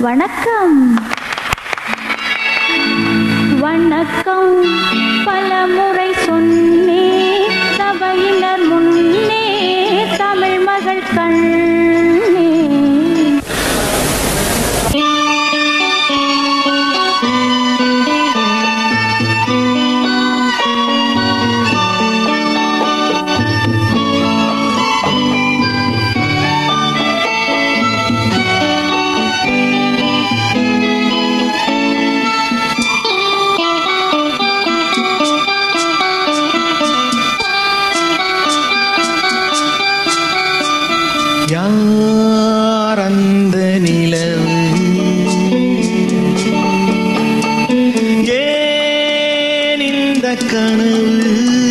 வணக்கம் வணக்கம் பல முறை சொன்னே சபையினர் முன்னே தமிழ் மகள் கண்ணே யார் அந்த நிலவு ஏன் இந்த கனவு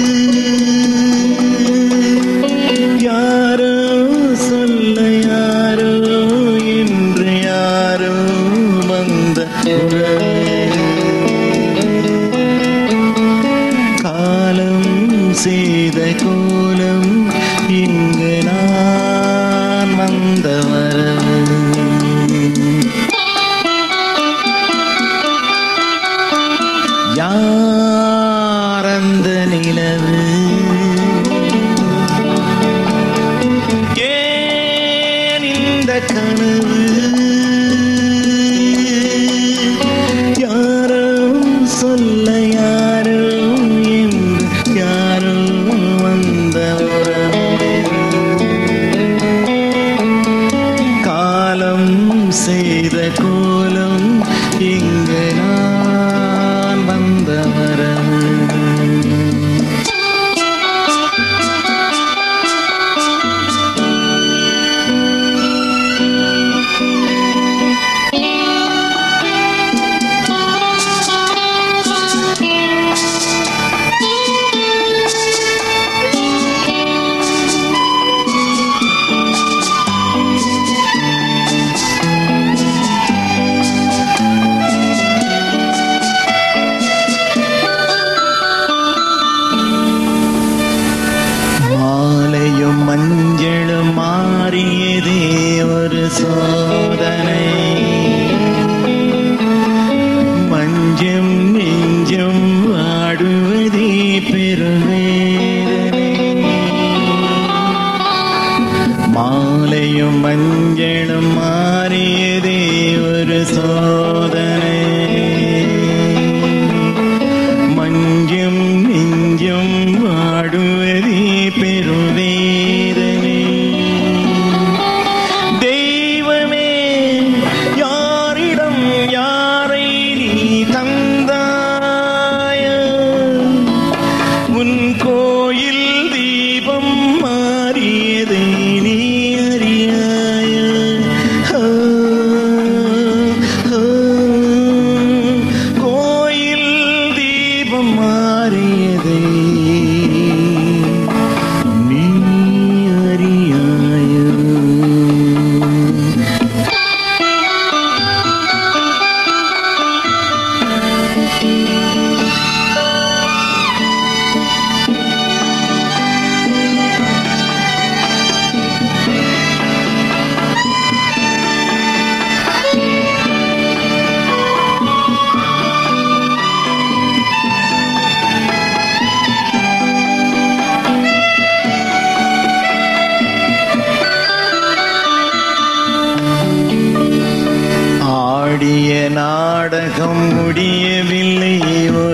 யாரோ சொல்ல யாரோ என்று யாரோ வந்த உறவு. காலம் செய்த கோலம் இங்கு நான் வந்த வரவு யார் அந்த நிலவு ஏன் இந்த கனவு யாரும் சொல்ல யாரும் என்று யாரும் வந்த உறவு. காலம் செய்த கோலம் இங்கு நான் வந்த வரவு மாலையும் மஞ்சளும் மாறியதே ஒரு சோதனை மஞ்சம் நெஞ்சம் வாடுவதே பெருவேதனை மாலையும் மஞ்சளும் மாறியதே ஒரு சோதனை மஞ்சம் நெஞ்சம் வாடுவதே பெருவேதனை தெய்வமே யாரிடம் யாரை நீ தந்தாய உன் கோயில் தீபம் மாறியதை நீ அறியாய ஆ, ஆ, கோயில் தீபம் மாறியதை நீ அறியாய ஆடிய நாடகம் முடியவில்லை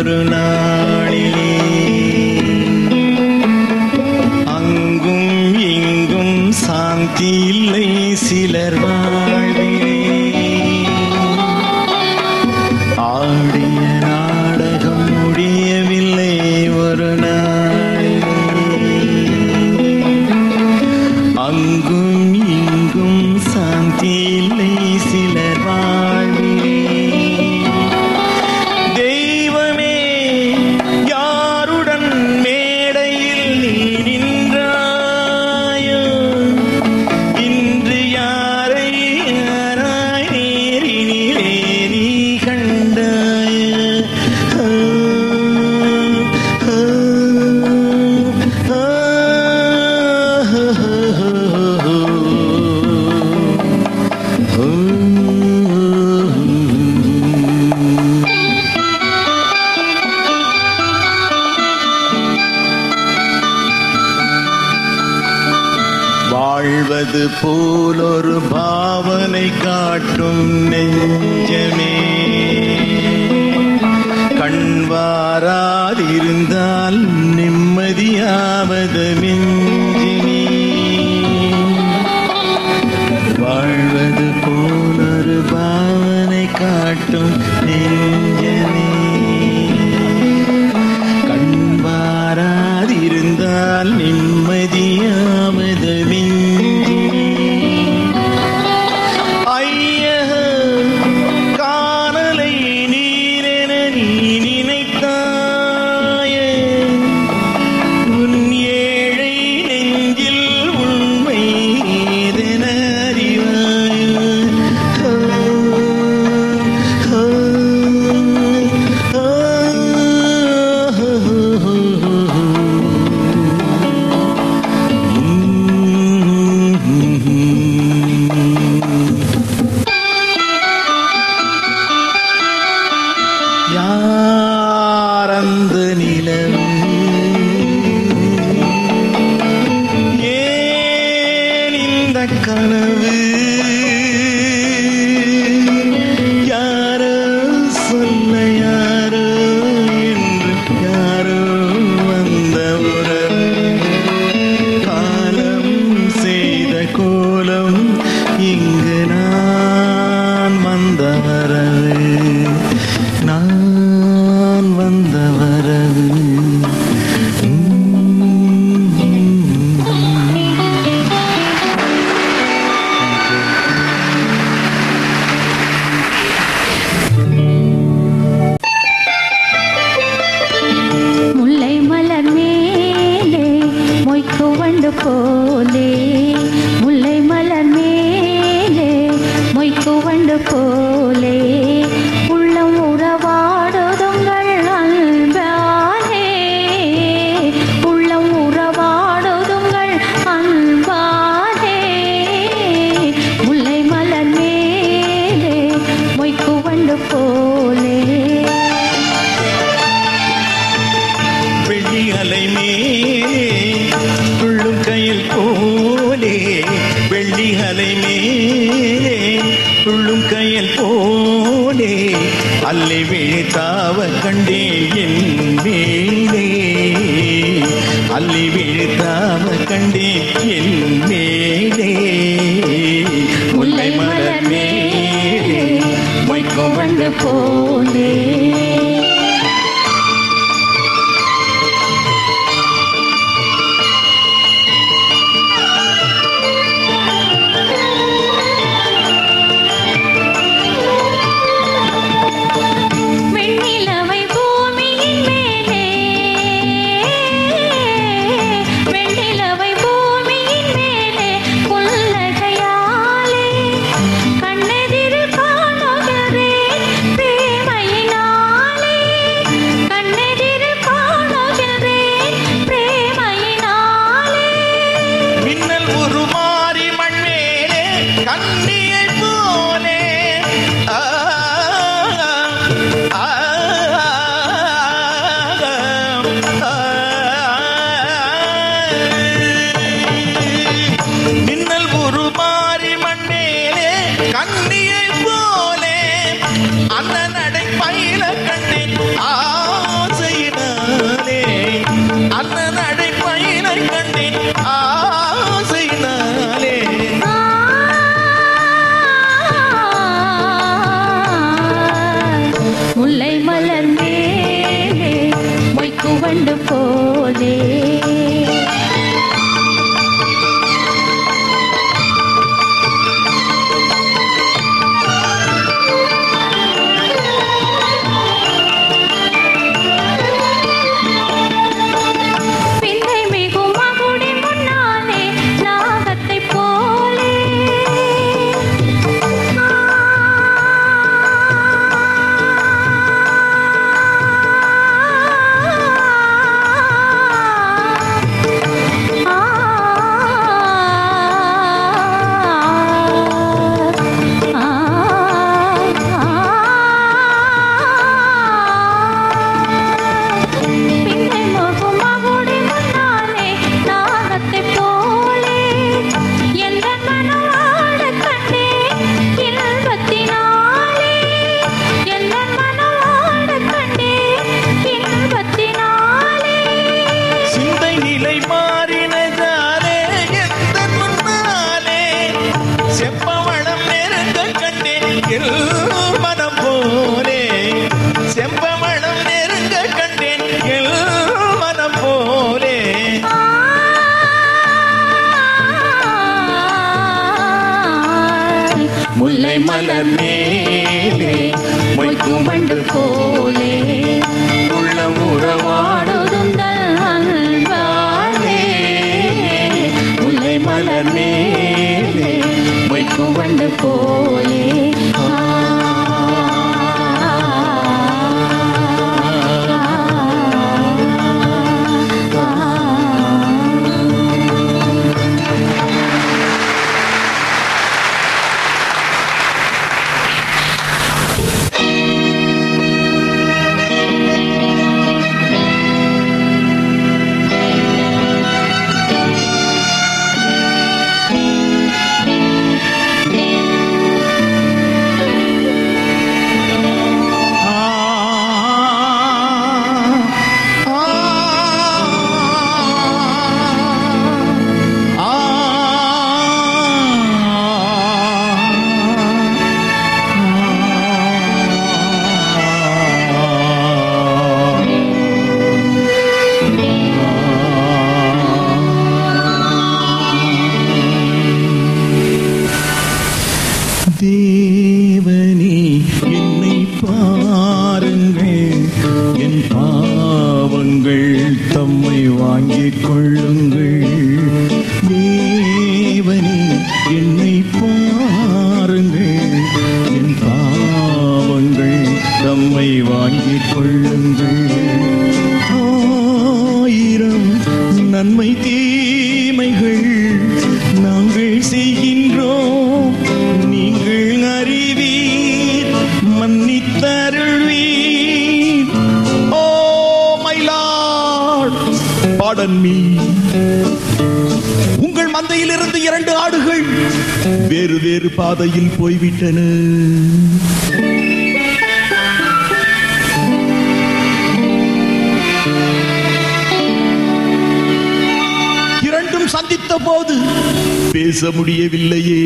வாழ்வது போல் ஒரு பாவனை காட்டும் நெஞ்சமே கண்வாராதிருந்தால் நிம்மதியாவது மிஞ்சினே வாழ்வது போல் ஒரு பாவனை காட்டும் நெஞ்சமே கண்பாராதிருந்தால் நிம்மதியாவது மிஞ்சினே ஐயக காணலை நீரென நீ நினைத்தாயே உன் ஏழை நெஞ்சில் உண்மை ஏதென அறிவாயோ ஹோ, ஹோ, ஹோ, ஹோ, யார் அந்த நிலவு ஏன் இந்த கனவு யாரோ சொல்ல யாரோ என்று யாரோ வந்த உறவு காலம் செய்த கோலம் இங்கு நான் வந்த வரவு நான் வந்த வரவு முல்லை மலர் மேலே மொய்க்கு வண்டு போலே முல்லை மலர் மேலே மொய்க்கு வண்டு போலே உள்ளம் உறவாடுதுங்கள் அன்பாலே உள்ளம் உறவாடுதுங்கள் அன்பாலே முல்லை மலர் மேலே மொய்க்கு வண்டு போலே வெள்ளி அலை மேலே துள்ளும் கையில் போலே வெள்ளி அலை மேலே துள்ளும் கையில் போலே அல்லை விழித்தாவ கண்டே என் மேலே அல்லி விழித்தாவ கண்டே என் மேலே முல்லை மலர் மேலே மொய்க்கும் வண்டு போலே வெண்ணிலவை பூமியின் மேலே வெண்ணிலவை பூமியின் மேலே புல்லகையாலே கண்ணெதிரில் காணுகிறேன் பிரேமையினாலே மலர் மேலே மொய்க்கும் வண்டு போலே உள்ளம் உறவாடும் ஆடுதுந்தல் அன்பாலே முல்லை மலர் மேலே மொய்க்கும் வண்டு போலே தேவனே என்னை பாருங்கள் என் பாவங்கள் தம்மை வாங்கிக் கொள்ளுங்கள் தேவனே என்னை பாருங்கள் என் பாவங்கள் தம்மை வாங்கிக் கொள்ளுங்கள் ஆயிரம் நன்மை தீமைகள் நாங்கள் செய்கின்றோம் நீங்கள் அறிவீர் மன்னித்தருள்வீர் O my Lord pardon me உங்கள் மந்தையிலிருந்து இரண்டு ஆடுகள் வேறு வேறு பாதையில் போய்விட்டன இரண்டும் சந்தித்த போது பேச முடியவில்லையே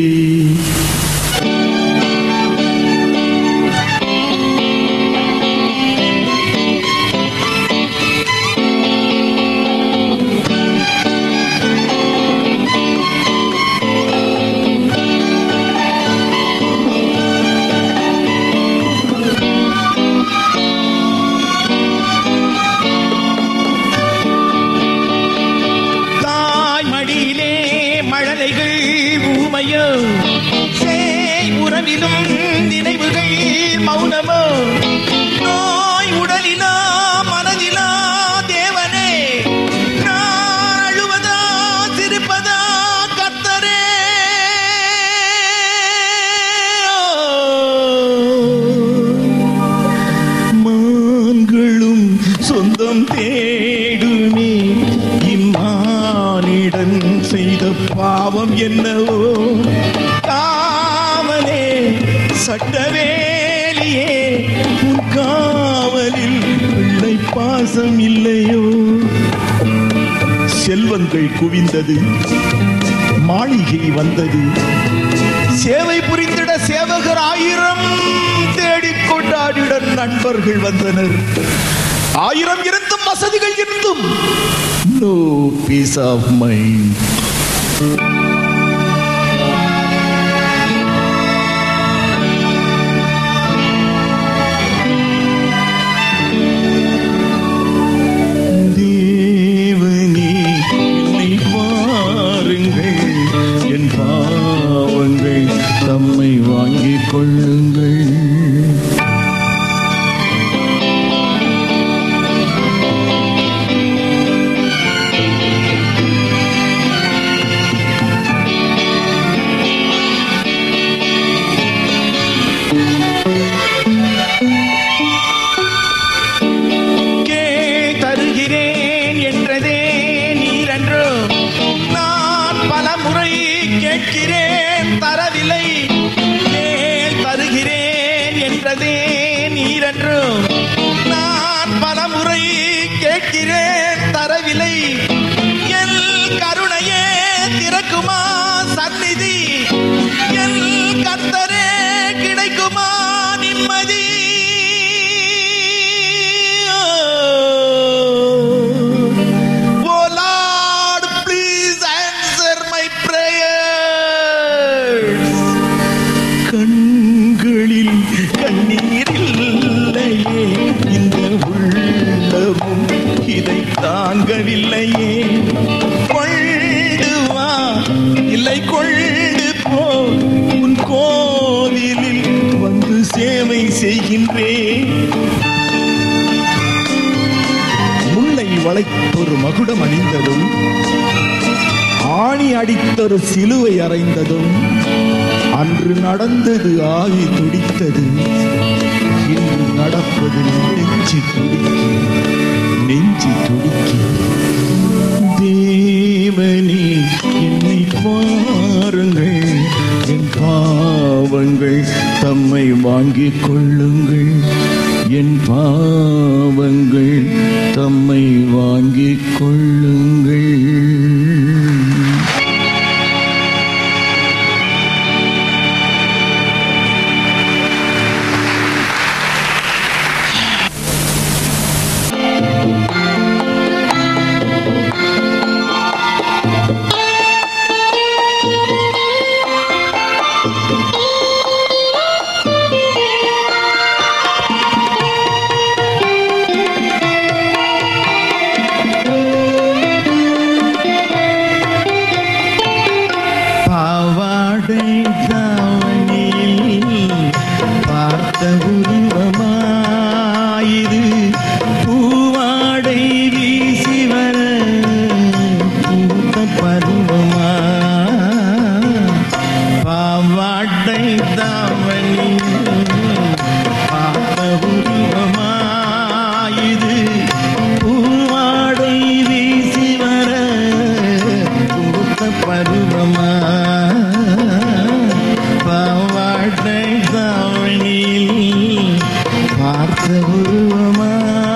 தாய் மடியிலே மழலைகள் ஊமையோ சேய் உறவிலும் நினைவுகள் மௌனமோ நோய் உடலிலா மனதிலா தேவனே நான் அழுவதா சிரிப்பதா கத்தரே மான்களும் சொந்தம் தேடுமே இம்மானிடன் செய்த பாவம் என்னவோ காவலே சட்டவேலியே உன் காவலில் பிள்ளை பாசம் இல்லையோ செல்வங்கள் குவிந்தது மாளிகை வந்தது சேவை புரிந்திட சேவகர் ஆயிரம் தேடிக் கொண்டாடிட நண்பர்கள் வந்தனர் ஆயிரம் இருந்தும் வசதிகள் இருந்தும் நோ பீஸ் ஆஃப் மைண்ட் தேவனே என்னை பாருங்கள் என் பாவங்கள் தம்மை வாங்கிக் கொள்ளுங்கள் கேள் தருகிறேன் என்றதே நீரன்றோ நான் பல முறை கேட்கிறேன் தரவில்லை கேள் தருகிறேன் என்றதே நீரன்றோ நான் பல முறை கேட்கிறேன் தரவில்லை என் கருணையே திறக்குமா சந்நிதி என் கர்த்தரே கிடைக்குமா நிம்மதி Oh Lord, please answer my prayers. கண் வாங்கவில்லையே கொண்டு வா இல்லை கொண்டு போ உன் கோவிலில் வந்து சேவை செய்கின்றேன் முல்லை வளைத்தொரு மகுடம் அணிந்ததும் ஆணி அடித்தொரு சிலுவை அறைந்ததும் அன்று நடந்தது ஆவி துடித்தது இன்று நடப்பது நெஞ்சு துடிக்க நெஞ்சு துடிக்க தேவனே என்னை பாருங்கள் என் பாவங்கள் தம்மை வாங்கிக் கொள்ளுங்கள் என் பாவங்கள் தம்மை வாங்கிக் கொள்ளுங்கள் பாவாடை தாவணியில் பார்த்த உருவமாயிரு பூவாடை வீசி வர பூத்த பருவமா பாவாடை தாவணியில் பார்த்த உருவமாயிரு பூவாடை வீசி வர பூத்த பருவமா பாவாடை தாவணியில் பார்த்த உருவமா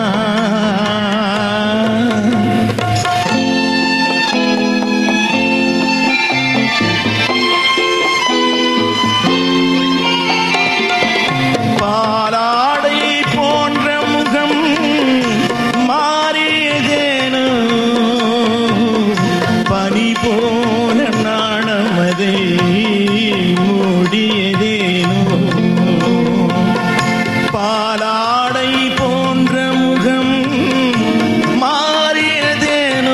பாலாடை போன்ற முகம் மாறியதேனோ பனி போல நாணமதே மூடியதேனோ பாலாடை போன்ற முகம் மாறியதேனோ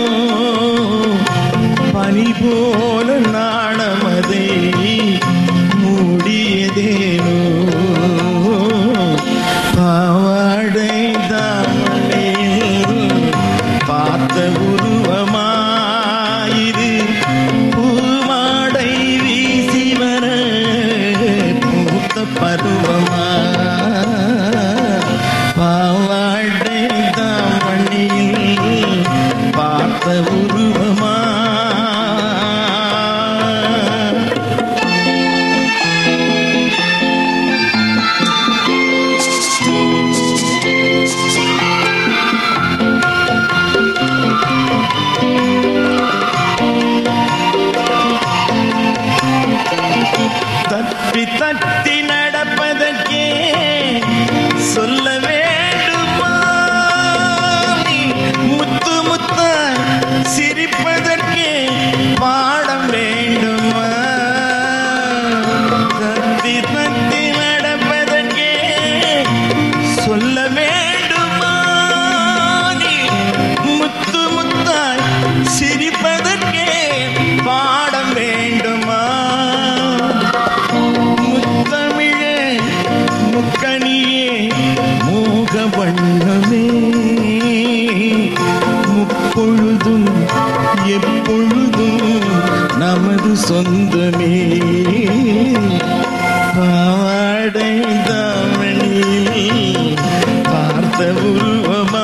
பனி போல நாணமதை மூடியதேனோ பாவாடை தாமலையில் பார்த்த உருவமாயிரு பூமாடை வீசி வர பூத்த பருவமா பாவாடை தாமணியில் பார்த்த உருவமா தப்பி தட்டி நடப்பதற்கே சொல்ல வேண்டுமா நீ முத்து முத்த சிரிப்பதற்கே பாடம் வேண்டுமா தப்பி தட்டி நடப்பதற்கே சொல்ல வேண்டுமா நீ முத்து முத்தாய் சிரிப்பதற்கே பாடம் வேண்டுமா முத்தமிழே முக்கணியே மோக வண்ணமே முப்பொழுதும் எப்பொழுதும் நமது சொந்தமே பாவாடை தாமணி பார்த்த உருவமா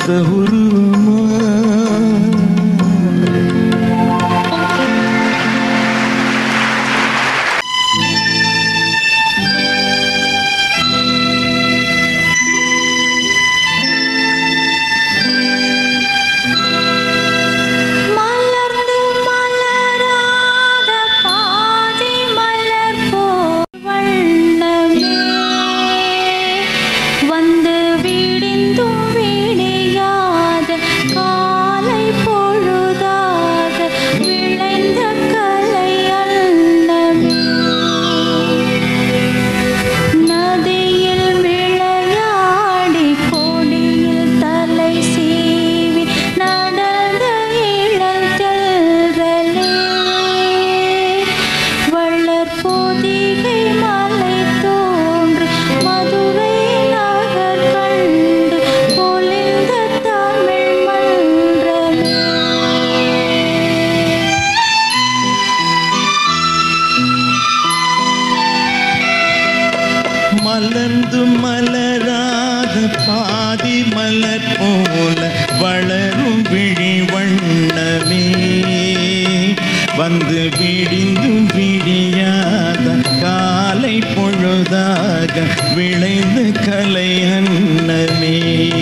ஒத்த உருவமா மலர்ந்து மலராத பாதி மலர் போல் வண்ணமே வந்து விடிந்தும் விடியாத காலை பொழுதாக விளைந்த கலை அன்னமே நதியில் விளையாடி கொடியில் தலை சீவி நடந்த இளந்தெல்களே வள்ளற் பொதிகை மலை தோன்று மதுரை நகர் கண்டு பொலிந்த தமிழ் மன்றமே மலர்ந்து மலராத பாதி மலர் போல வளரும் விழி வண்ணமே வந்து விடிந்தும் விடியாத காலை பொழுதாக விளைந்த கலை அன்னமே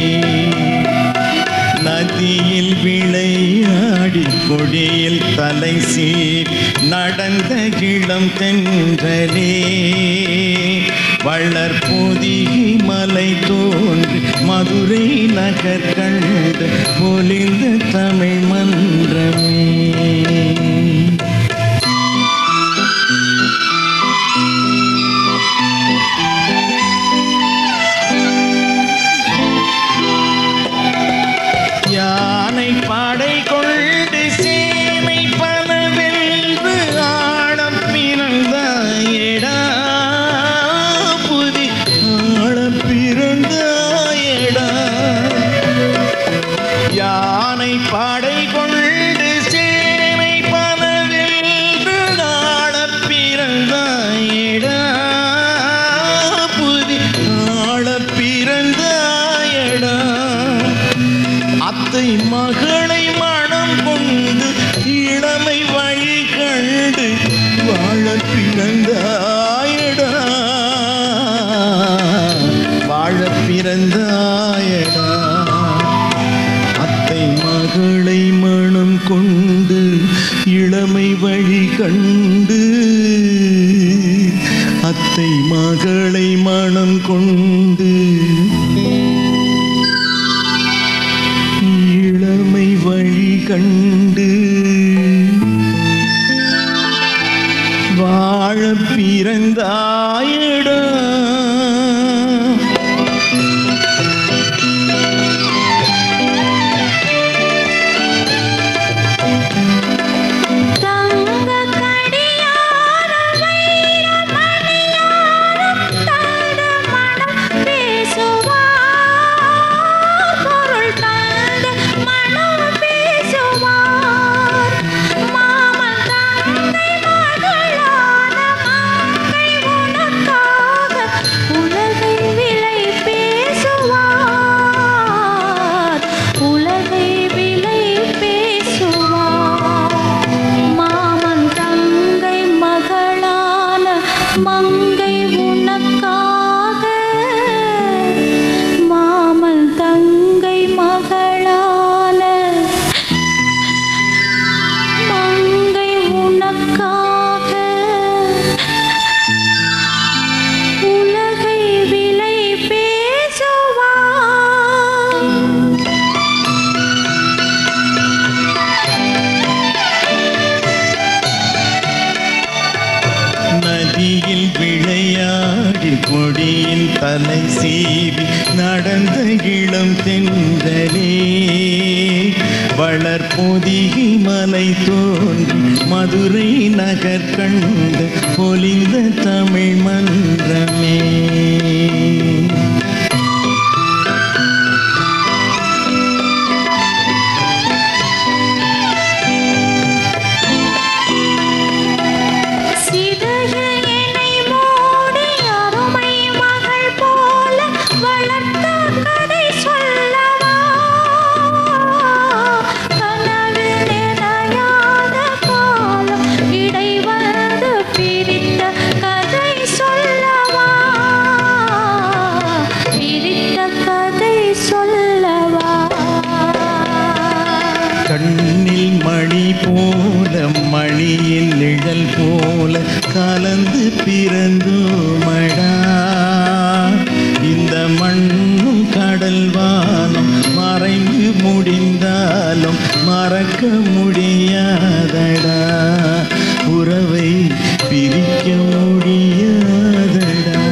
நதியில் விளையாடி கொடியில் தலை சீர் நடந்த இளம் தென்றலே வள்ளற் பொதிகை மலை தோன்றி மதுரை நகர் கண்டு பொலிந்த தமிழ் மன்றமே யானை படை கொண்டு சேனை பலவென்று ஆழம் பிறந்தாயடா புதி ஆழம் பிறந்தாயடா யானை படை கொண்டு சேனை பலவென்று ஆழம் பிறந்தாயடா புதி ஆழம் பிறந்தாயடா அத்தை மகளை மனம் கொண்டு இளமை வழி கண்டு வாழ பிறந்தாயடா வாழ பிறந்தாயடா அத்தை மகளை மனம் கொண்டு இளமை வழி கண்டு அத்தை மகளை மனம் கொண்டு இளமை வழி கண்டு வாழ பிறந்தாயடா தங்க கடியார வைர மணியாரம் தந்த மனம் பேசுவார் பொருள் தந்த மனம் பேசுவார் மாமன் தந்தை மகளான மங்கை உனக்காக உலகை விலை பேசுவார் உலகை விலை பேசுவார் மாமன் தங்கை மகளான மங்கை உனக்காக மாமன் தங்கை மகளான மங்கை உனக்காக உலகை விலை பேசுவார் நதியில் விளையாடி கொடியின் தலை சீவி நடந்த இளம் தென்றலே வளர் பொதிகை மலை தோன்றி மதுரை நகர் கண்டு பொலிந்த தமிழ் மன்றமே சிதைய என்னை மூடி அருமை மகள் போல வளர்த்த கதை சொல்லவா போல கலந்து பிறந்தோமடா இந்த மண்ணும் கடல் வானம் மறைந்து முடிந்தாலும் மறக்க முடியாதடா உறவை பிரிக்க முடியாதடா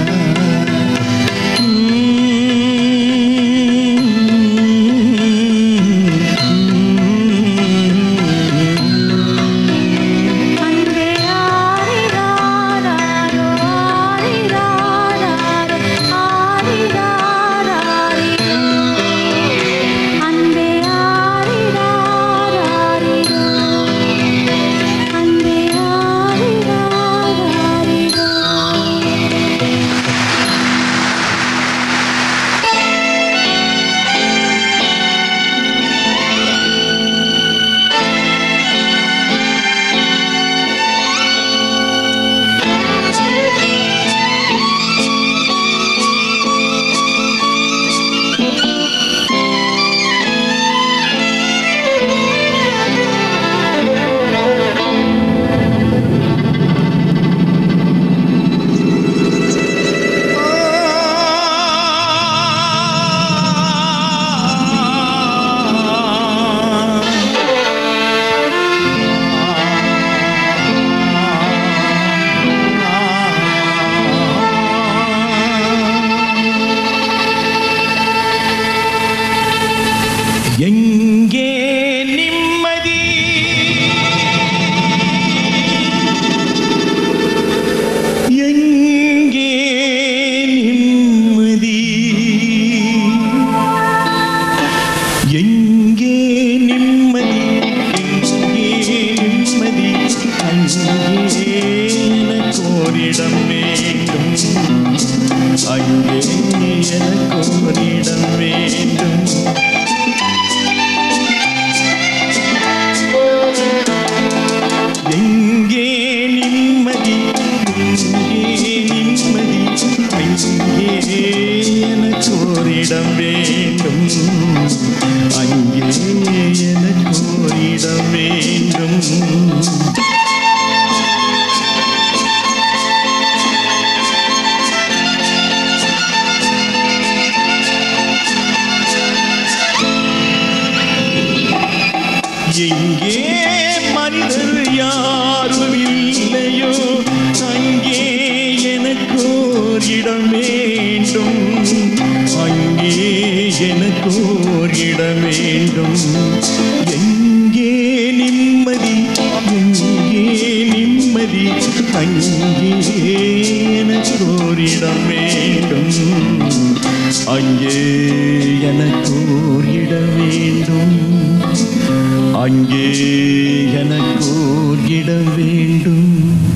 அன்பே ஆரிராராரோ ஆரிராராரோ ஆரிராராரிரோ அன்பே ஆரிராராரிரோ அன்பே ஆரிராராரிரோ எங்கே நிம்மதி எங்கே நிம்மதி எங்கே நிம்மதி எங்கே நிம்மதி அங்கே எனக்கோரிடம் வேண்டும் அங்கே எனக்கோரிடம் வேண்டும் எங்கே நிம்மதி எங்கே நிம்மதி அங்கே எனக்கு ஓரிடம் வேண்டும் அங்கே எனக்கு ஓரிடம் வேண்டும் எங்கே மனிதர் யாரும் இல்லையோ அங்கே எனக்கு ஓர் இடம் வேண்டும் அங்கே எனக்கு ஓர் இடம் வேண்டும் எங்கே நிம்மதி எங்கே நிம்மதி அங்கே எனக்கு ஓர் இடம் வேண்டும் அங்கே எனக்கு ஓர் இடம் வேண்டும் அங்கே எனக்கு ஓர் இடம் வேண்டும்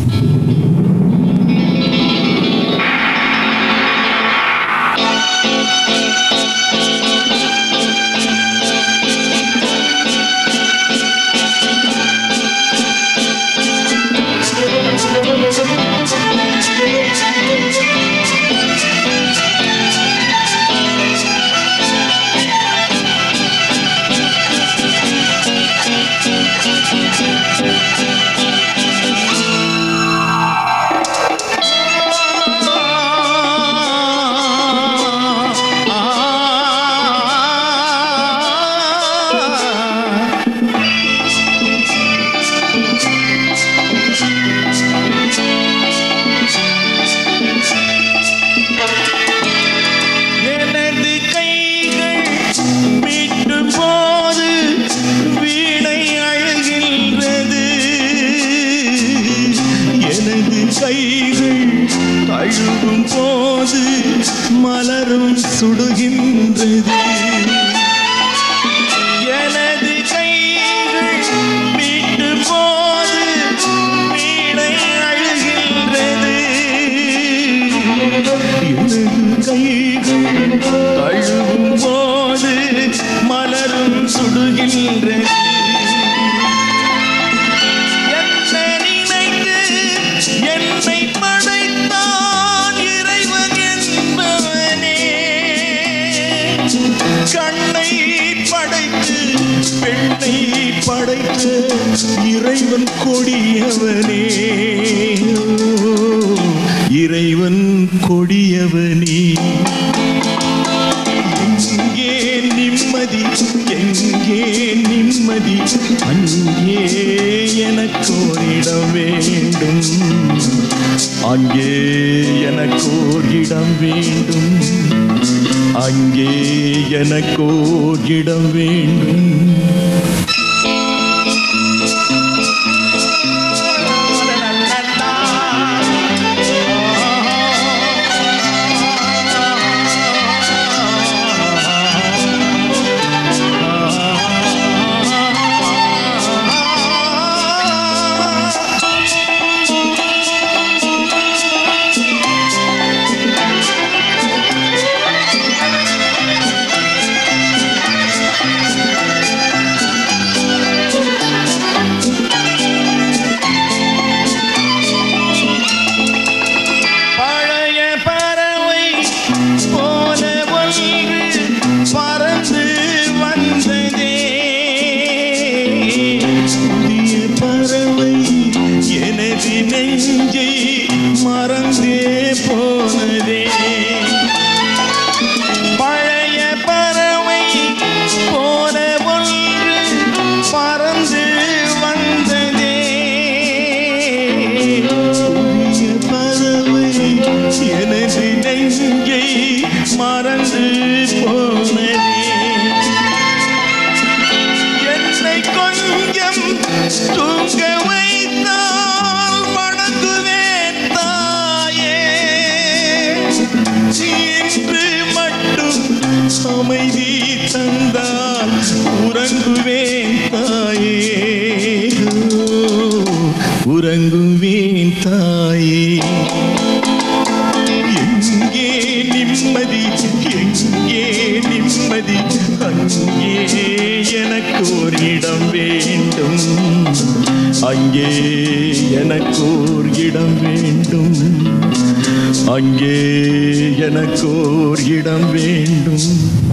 எனது கைகள் மீட்டு போது வீணை அழுகின்றது எனது கைகள் தழுவும் போது மலரும் சுடுகின்றது எனது கைகள் மீட்டு போது வீணை அழுகின்றது எனது கைகள் தழுவும் போது மலரும் சுடுகின்றது என்ன நினைத்து என்னை படைத்தான் இறைவன் என்பவனே கண்ணை படைத்து பெண்ணை படைத்த இறைவன் கொடியவனே இறைவன் கொடியவனே எங்கே நிம்மதி எங்கே நிம்மதி அங்கே எனக்கு ஓரிடம் வேண்டும் அங்கே எனக்கு ஓரிடம் வேண்டும் அங்கே எனக்கு ஓரிடம் வேண்டும் பழைய பறவை போல ஒன்று பறந்து வந்ததே புதிய பறவை எனது நெஞ்சை மறந்தே போனதே பழைய பறவை போல ஒன்று பறந்து வந்ததே புதிய பறவை எனது நெஞ்சை மறந்து போனதே என்னை கொஞ்சம் தூங்க வைத்தால் வணங்குவேன் தாயே இன்று மட்டும் அமைதி தந்தால் உறங்குவேன் தாயே உறங்குவேன் தாயே எங்கே நிம்மதி எங்கே நிம்மதி அங்கே எனக்கு ஒரு இடம் வேண்டும் அங்கே எனக்கு ஒரு இடம் வேண்டும் அங்கே எனக்கு ஓர் இடம் வேண்டும்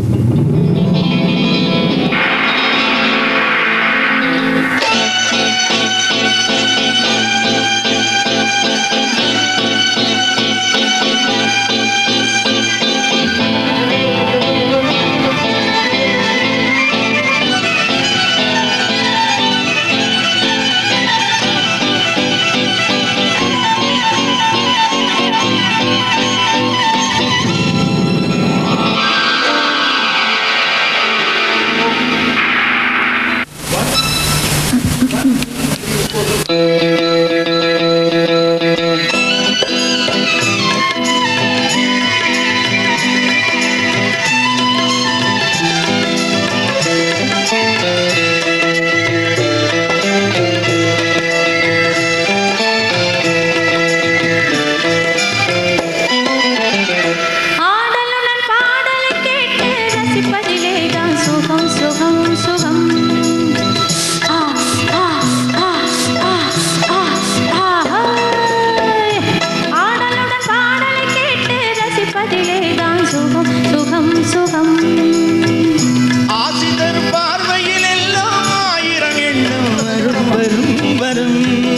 ஆடலுடன் பாடலை கேட்டு ரசிப்பதிலே தான் சுகம் சுகம் சுகம் ஆ ஆ ஆ ஆ ஆ ஆ ஹாய். ஆடலுடன் பாடலை கேட்டு ரசிப்பதிலே தான் சுகம் சுகம் சுகம் ஆசிதர் பார்வையில் எல்லாம் ஆயிரம் எண்ணம் வரும் வரும் வரும்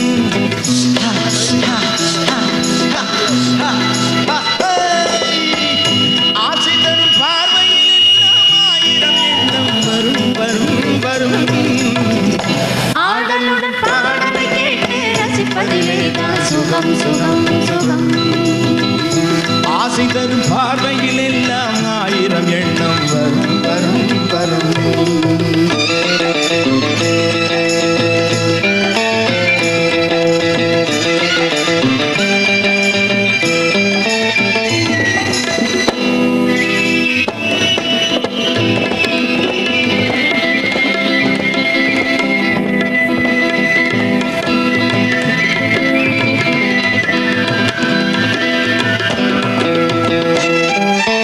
ஆசிதர் பார்வையில் எல்லாம் ஆயிரம் எண்ணம் வரும் வரும் வரும் ஆடலுடன் பாடலை கேட்டு ரசிப்பதிலே தான் சுகம் சுகம் சுகம் ஆசை தரும் பார்வையில் எல்லாம் ஆயிரம் எண்ணம் வரும் வரும் வரும் ஆ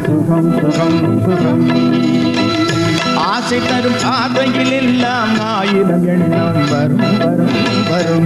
சுகம் சுகம் சுகம் ஆசை தரும் பாதையில் எல்லாம் ஆயிரம் எண்ணம் வரும் வரும் வரும்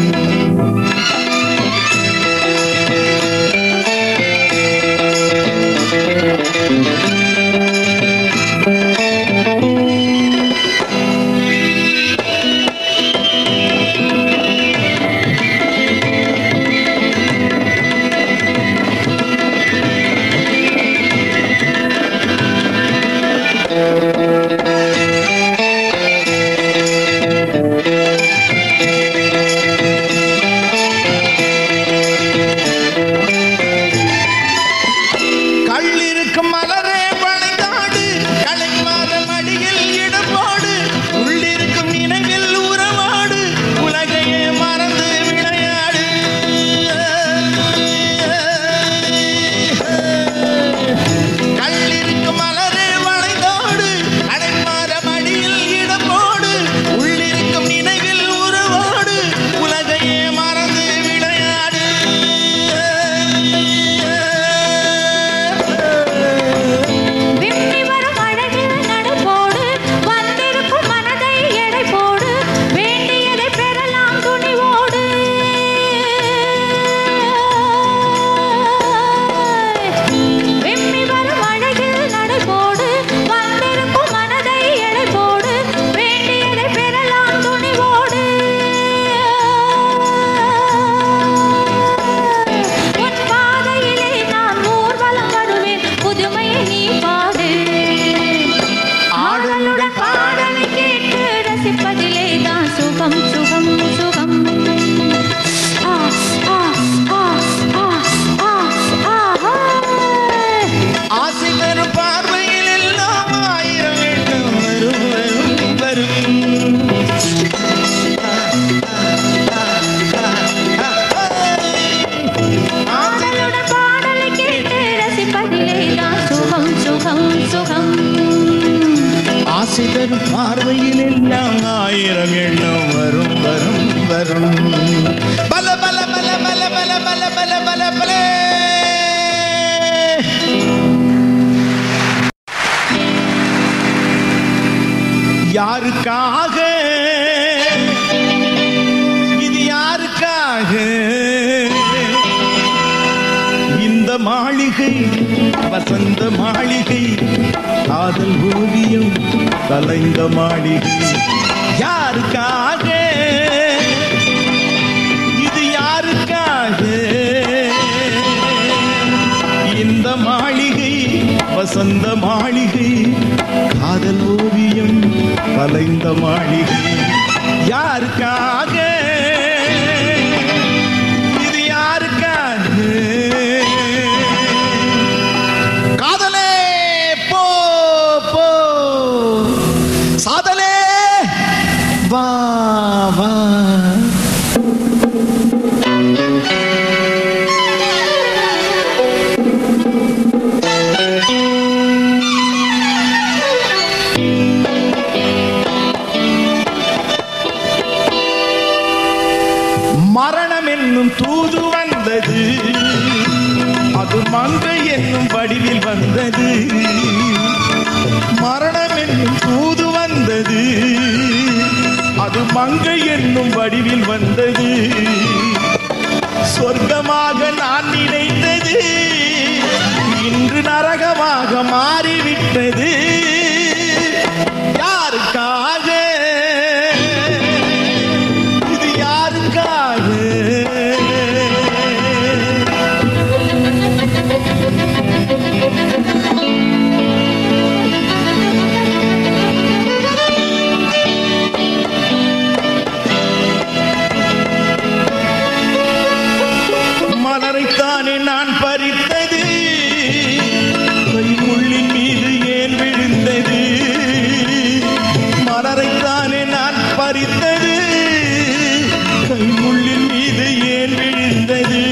கள்ளிருக்கும் மலரே வளைந்தாடு கலைமாத மடியில் இடம்போடு உள்ளிருக்கும் நினைவில் உறவாடு உலகையே மறந்து விளையாடு கள்ளிருக்கும் மலரே வளைந்தாடு கலைமாத மடியில் இடம்போடு உள்ளிருக்கும் நினைவில் உறவாடு உலகையே மறந்து விளையாடு விம்மி வரும் அழகில் நடைபோடு வந்திருக்கும் மனதை எடை போடு வேண்டியதை பெறலாம் துணிவோடு விம்மி வரும் அழகில் நடைபோடு வந்திருக்கும் மனதை எடை போடு வேண்டியதை பெறலாம் துணிவோடு உன் பாதையிலே நான் ஊர்வலம் வருவேன் புதுமையை நீ பாடு ஆடலுடன் பாடலை கேட்டு ரசிப்பதிலே தான் சுகம் சுகம் சுகம் ஆ ஆ ஆ ஆ ஆ ஆ ஆசை தரும் பார்வையில் எல்லாம் ஆயிரம் எண்ணம் வரும் வரும் வரும் ஆசை ஆடலுடன் பாடலை கேட்டு ரசிப்பதிலே தான் சுகம் சுகம் சுகம் ஆசை தரும் பார்வையில் எல்லாம் ஆயிரம் எண்ணம் வரும் வரும் வரும் பல பல பல பல பல பல பல பல பல யாருக்காக இது யாருக்காக இந்த மாளிகை வசந்த மாளிகை காதல் ஓவியம் கலைந்த மாளிகை யாருக்காக இது யாருக்காக இந்த மாளிகை வசந்த மாளிகை காதல் ஓவியம் கலைந்த மாளிகை யாருக்காக இது யாருக்காக காதலே போ போ சாதலே வா வா மரணம் என்னும் தூது வந்தது அது மங்கை என்னும் வடிவில் வந்தது மரணம் என்னும் தூது வந்தது அது மங்கை என்னும் வடிவில் வந்தது சொர்க்கமாக நான் நினைத்தது இன்று நரகமாக மாறிவிட்டது யாருக்காக இது யாருக்காக மலரைத்தானே நான் பறித்தது கைமுள்ளின் மீது ஏன் விழுந்தது மலரைத்தானே நான் பறித்தது கைமுள்ளின் மீது ஏன் விழுந்தது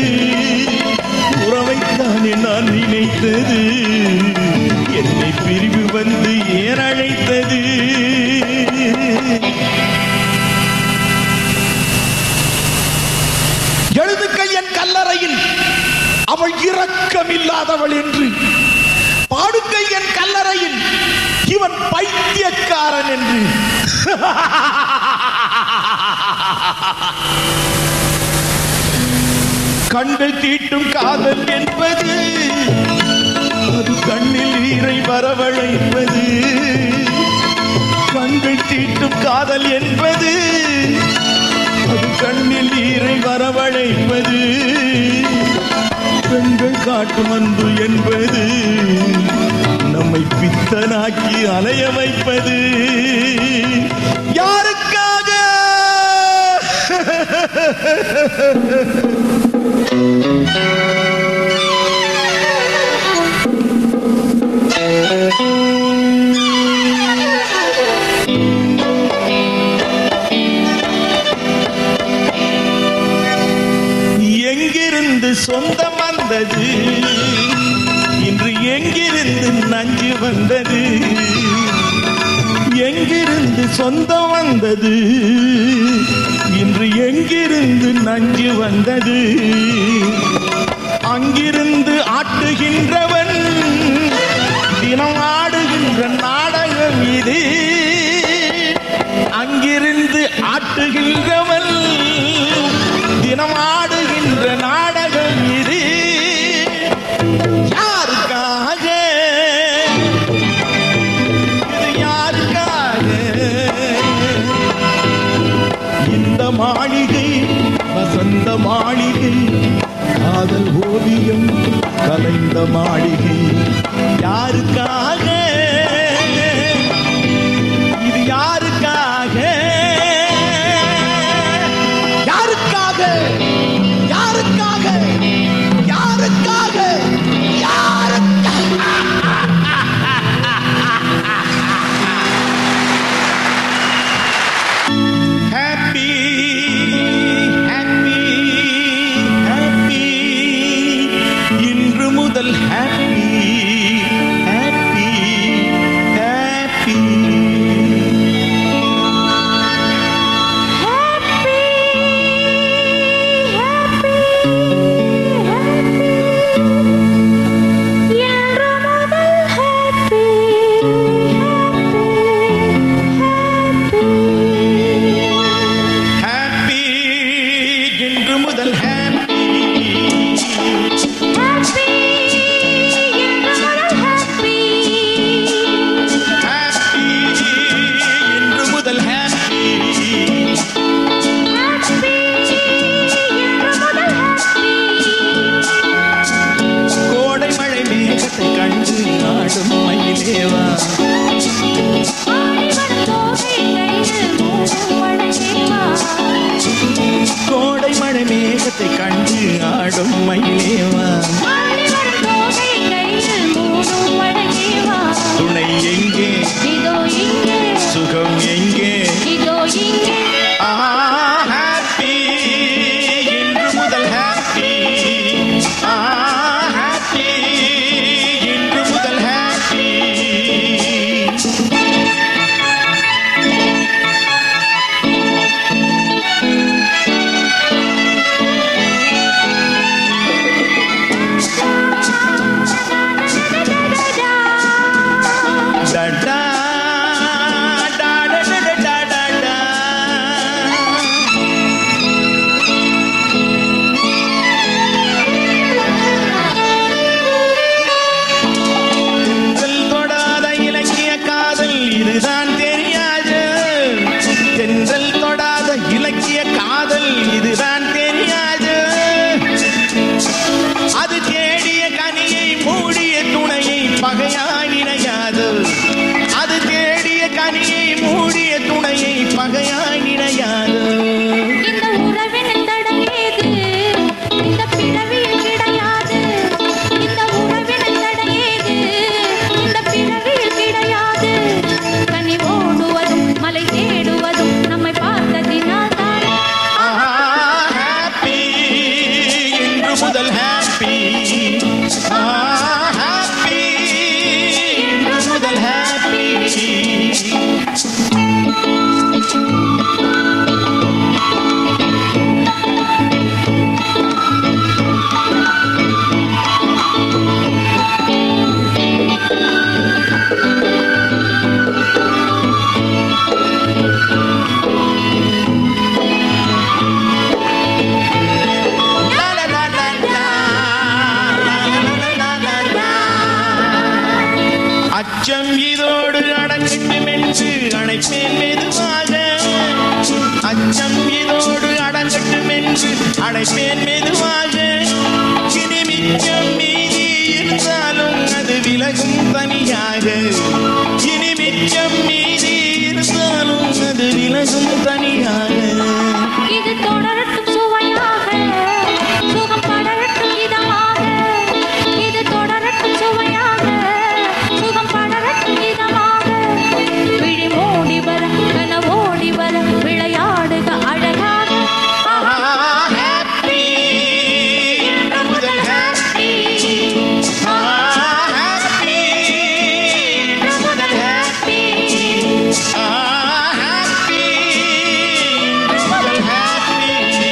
உறவைத்தானே நான் நினைத்தது என்னை பிரிவு வந்து ஏன் அழைத்தது எழுதுக்கள் என் கல்லறையில் அவள் இரக்கமில்லாதவள் என்று பாடுக்கை என் கல்லறையில் இவன் பைத்தியக்காரன் என்று கண்கள் தீட்டும் காதல் என்பது அது கண்ணில் நீரை வரவழைப்பது கண்கள் தீட்டும் காதல் என்பது அது கண்ணில் நீரை வரவழைப்பது பெண்கள் காட்டும் அன்பு என்பது நம்மை பித்தனாக்கி அலைய வைப்பது யாருக்காக எங்கிருந்து சொந்தம் வந்தது இன்று எங்கிருந்து நஞ்சு வந்தது எங்கிருந்து சொந்தம் வந்தது இன்று எங்கிருந்து நஞ்சு வந்தது அங்கிருந்து ஆட்டுகின்றவன் தினம் ஆடுகின்ற நாடகம் இது அங்கிருந்து ஆட்டுகின்றவன் தினம் ஆடுகின்ற நாடகம் இது யாருக்காக இது யாருக்காக இந்த மாளிகை வசந்த மாளிகை காதல் ஓவியம் கலைந்த மாளிகை யாருக்காக இது யாருக்காக யாருக்காக யாருக்காக யாருக்காக யாருக்காக ஹாப்பி ஹாப்பி ஹாப்பி இன்று முதல் ஹாப்பி ஹாப்பி ஹாப்பி ஹாப்பி இன்று முதல் ஹாப்பி ஹாப்பி இன்று முதல் ஹாப்பி கோடை மழை மேகத்தை கண்டு ஆடும் மயிலேவா கோடை மழை மேகத்தை கண்டு ஆடும் மயிலேவா துணை எங்கே இதோ இங்கே சுகம் எங்கே இதோ இங்கே ஆஹா ஹாப்பி இன்று முதல் ஹாப்பி ஆஹா ஹாப்பி இன்று முதல் ஹாப்பி டடா டா டா டா டா டா டா. தென்றல் தொடாத இலக்கிய காதல் இதுதான் தெரியாது தென்றல் தொடாத இலக்கிய காதல் இதுதான் தெரியாது அது தேடிய கனியை மூடிய துணையை பகையாய் நினையாது அது தேடிய கனியை மூடிய துணையை பகையாய் நினையாது இந்த உறவினில் தடையேது இந்த பிறவியில் கிடையாது இந்த உறவினில் தடையேது இந்த பிறவியில் கிடையாது கனி ஓடுவதும் மலை தேடுவதும் நம்மை பார்த்ததினால் தான் ஆஹா ஹாப்பி இன்று முதல் ஹாப்பி ஹாப்பி இன்று முதல் ஹாப்பி தனியாக இனி மிச்சம் மீதி இருந்தாலும் அது விலகும் தனியாக இது தொடரட்டும் சுவையாக சுகம் படரட்டும் இதமாக இது தொடரட்டும் சுவையாக சுகம் படரட்டும் இதமாக விழி மூடி வர கனவோடி வர விளையாடுக அழகாக ஹாப்பி இன்று முதல் ஹாப்பி ஹாப்பி இன்று முதல் ஹாப்பி ஹாப்பி இன்று முதல் ஹாப்பி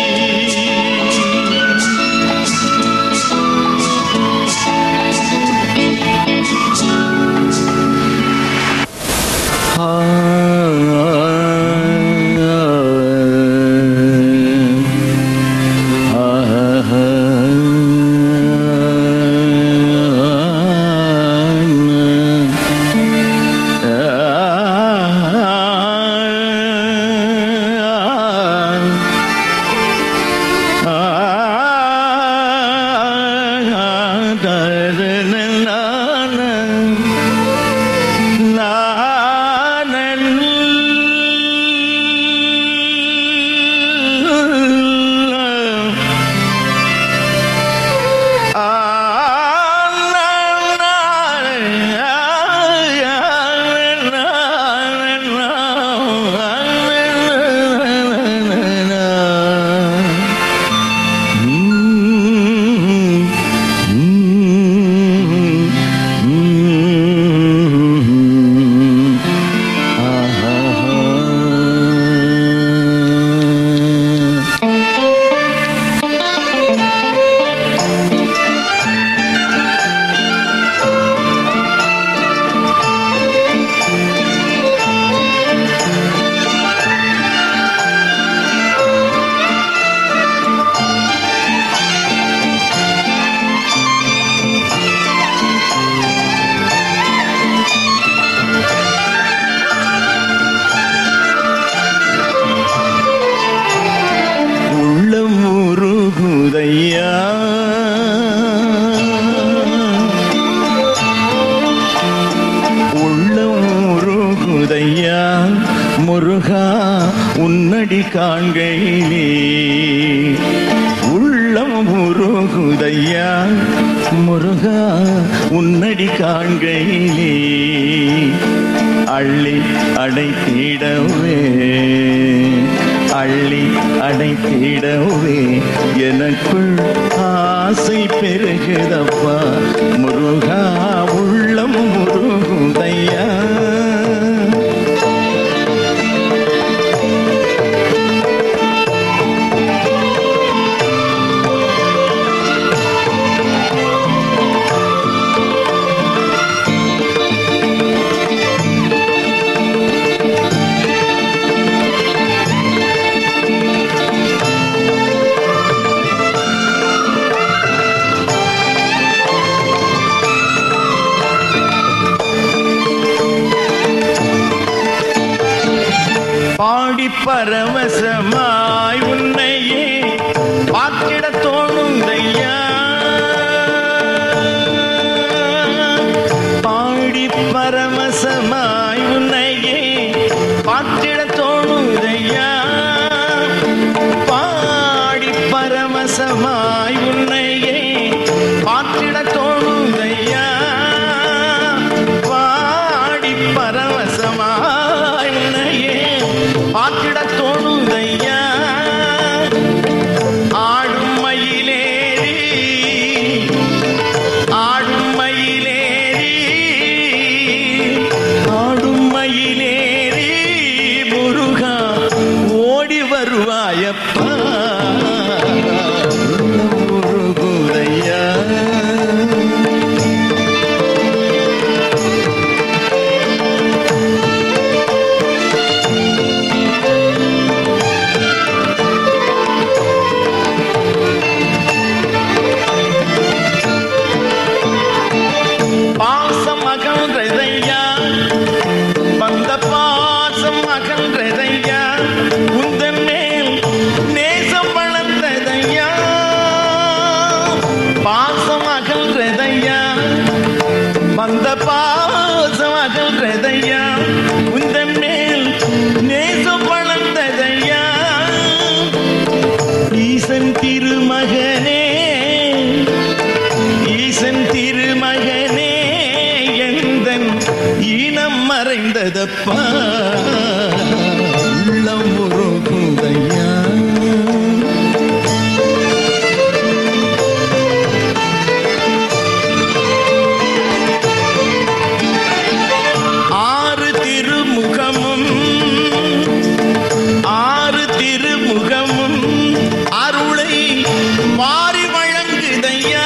உள்ளம் உருகுதையா உள்ளம் உருகுதையா முருகா உன்னடி காண்கையிலே உள்ளம் உருகுதையா முருகா உன்னடி காண்கையிலே அள்ளி அடைத்திடவே அள்ளி அடைத்திடவே எனக்குள் ஆசை பெருகுதப்பா முருகா உள்ளம் முருகுதையா பாடி பரவசமாய் உன்னையே பார்த்திட தோணுதையா பாடி பரவசமாய் உன்னையே பார்த்திட தோணுதையா பாடி பரவசமாய் உன்னையே பார்த்திட தோணுதையா பாடி பரவசமாய் உன்னையே பார்த்திட தோணுதையா பறக்குதப்பா உள்ளம் உருகுதையா ஆறு திருமுகமும் ஆறு திருமுகமும் அருளை மாறி வழங்குதையா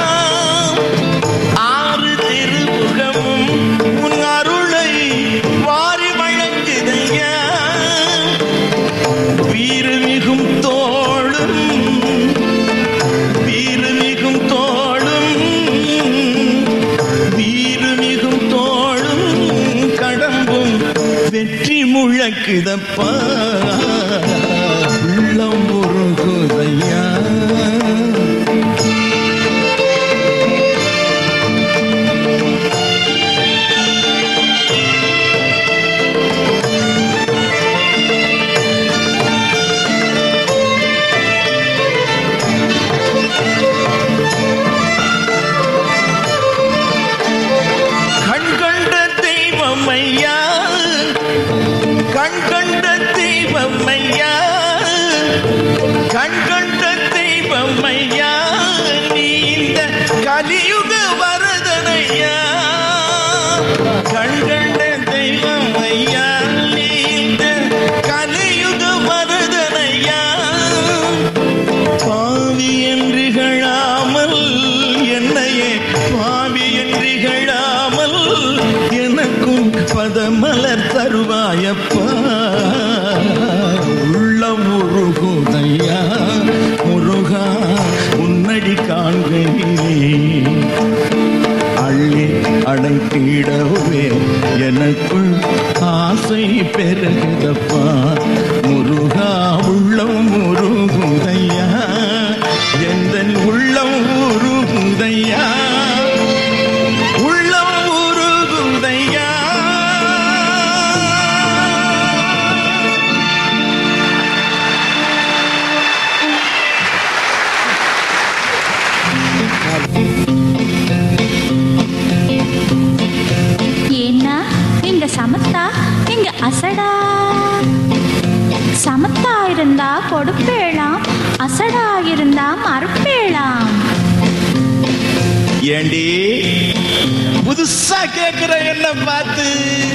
ஆறு திருமுகமும் உன் அருளை வாரி வழங்குதையா வீறு மிகும் தோளும் வீறு மிகும் தோளும் வீறு மிகும் தோளும் கடம்பும் வெற்றி முழக்குதப்பா உள்ளம் முருகுதையா கண் கண்ட தெய்வம் ஐயா கண் கண்ட தெய்வம் ஐயா கண் கண்ட தெய்வம் ஐயா நீ இந்த கலியுக வரதனையா கண் கண்ட தெய்வம் ஐயா நீ இந்த கலியுக வரதனையா பாவி என்றிகழாமல் என்னையே பாவி என்றிகழாமல் எனக்கும் பதமலர் தருவாயப்பா உள்ளம் முருகுதையா முருகா உன்னடி காண்கையிலே அள்ளி அடைத்திடவே எனக்குள் ஆசை பெருகுதப்பா முருகா உள்ளம் முருகுதையா எந்த உள்ளம் உருகுதையா உள்ளம் உருகுதையா ஏன்னா நீங்க சமத்தா நீங்க அசடா சமத்தா இருந்தா கொடுப்பேளாம் அசடா இருந்தா மறுப்பேளாம் ஏண்டி புதுசா கேக்குற என்ன பார்த்து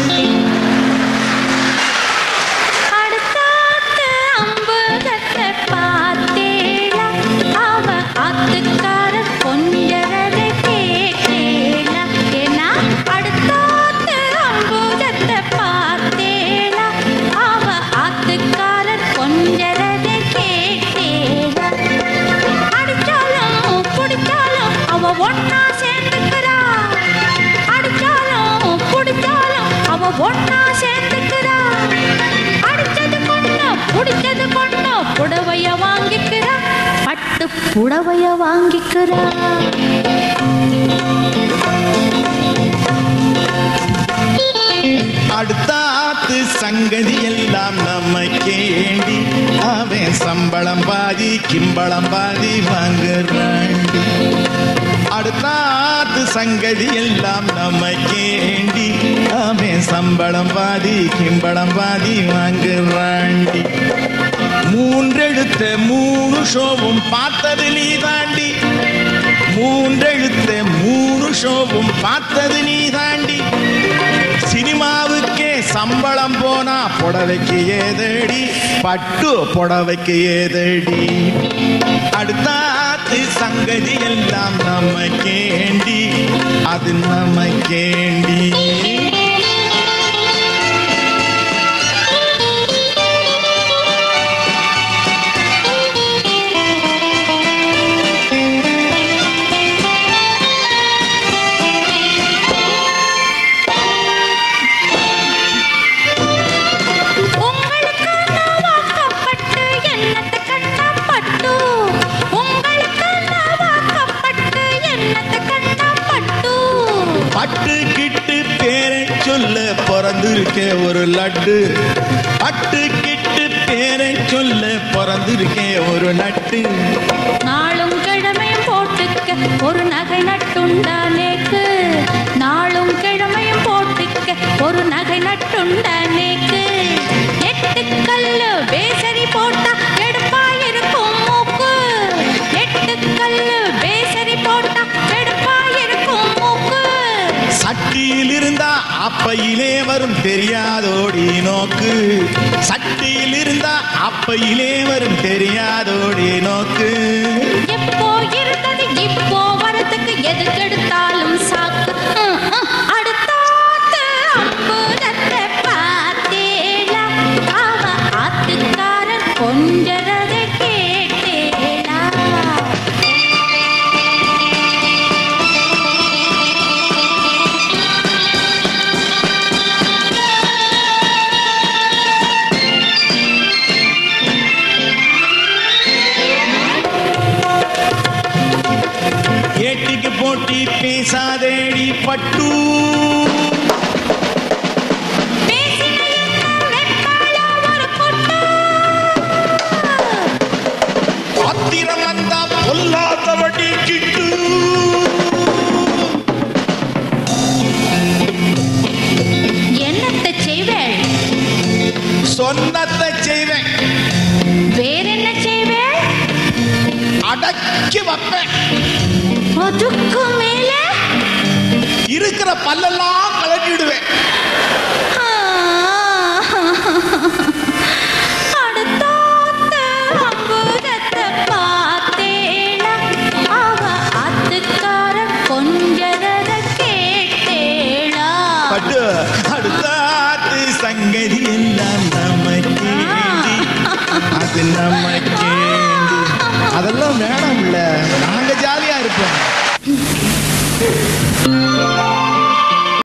அடுத்தாத்து அம்புகத்தை பார்த்தேளா அவ ஆத்துக்காரர் கொஞ்சரதை கேட்டேளா ஏன்னா அடுத்தாத்து அம்புகத்தை பார்த்தேளா அவ ஆத்துக்காரர் கொஞ்சரதை கேட்டேளா அடிச்சாலும் பிடிச்சாலும் அவ ஒன்னா சேர்ந்துக்கிறா அடிச்சாலும் பிடிச்சாலும் அவ ஒன்னா சேர்ந்துக்கிறா அடிச்சது கொண்டு பிடிச்சது கொண்டு புடவைய வாங்கிக்கிறா பட்டு புடவைய வாங்கிக்கிறா அடுத்தாத்து சங்கதி எல்லாம் நம்ம கேண்டி அவன் சம்பளம் பாதி கிம்பளம் பாதி வாங்குறாண்டி அடுத்தாத்து சங்கதி எல்லாம் நம்ம கேண்டி அவன் சம்பளம் பாதி கிம்பளம் பாதி வாங்குறாண்டி மூன்றெழுத்த மூணு ஷோவும் பார்த்தது நீ தாண்டி மூன்றெழுத்த மூணு ஷோவும் பார்த்தது நீ தாண்டி சினிமாவுக்கே சம்பளம் போனா புடவைக்கு ஏதடி பட்டு புடவைக்கு ஏதடி அடுத்தாத்து சங்கதி எல்லாம் நம்ம கேண்டி அது நம்ம கேண்டி உங்களுக்கு நான் வாக்கப்பட்டு என்னத்தை கட்டப்பட்டு உங்களுக்கு நான் வாக்கப்பட்டு என்னத்தை கட்டப்பட்டு பட்டு கிட்டு பேரை சொல்ல பிறந்திருக்கே ஒரு லட்டு பட்டு கிட்டு பேரை சொல்ல பிறந்திருக்கே ஒரு நட்டு நாளும் கிழமையும் போட்டுக்க ஒரு நகை நட்டுண்டா நேக்கு நாளும் கிழமையும் போட்டுக்க ஒரு நகை நட்டுண்டா அப்பையிலே வரும் தெரியாதோடி நோக்கு சட்டியில் இருந்தா அப்பையிலே வரும் தெரியாதோடி நோக்கு எப்போ இருந்தது இப்போ வரதுக்கு எதுக்கெடுத்தாலும் சாக்கு ம், ம். அடுத்தாத்து அற்புதத்தை பார்த்தேளா அவ ஆத்துக்காரன் கொஞ்சரதை கேட்டேளா ஏட்டிக்கு போட்டி பேசாதேடி பட்டு பேசின என்ன வெப்பாளா ஒரு பொட்டு ஆத்திரம் வந்தா பொல்லாதவடி கிட்டு என்னத்தை செய்வேள் சொன்னதை செய்வேன் வேறென்ன செய்வேள் அடக்கி வைப்பேன் அதுக்கு மேல இருக்கிற பல்லெல்லாம் கலட்டிடுவேன் அடுத்தாத்து அம்புதத்தை பார்த்தேளா அவ ஆத்துக்காரன் கொஞ்சரத கேட்டேளா பட்டு அடுத்தாத்து சங்கதி எல்லாம் நமக்கேண்டி அது நமக்கேண்டி அதெல்லாம் வேணாம்ல நாங்க ஜாலியா இருப்போம்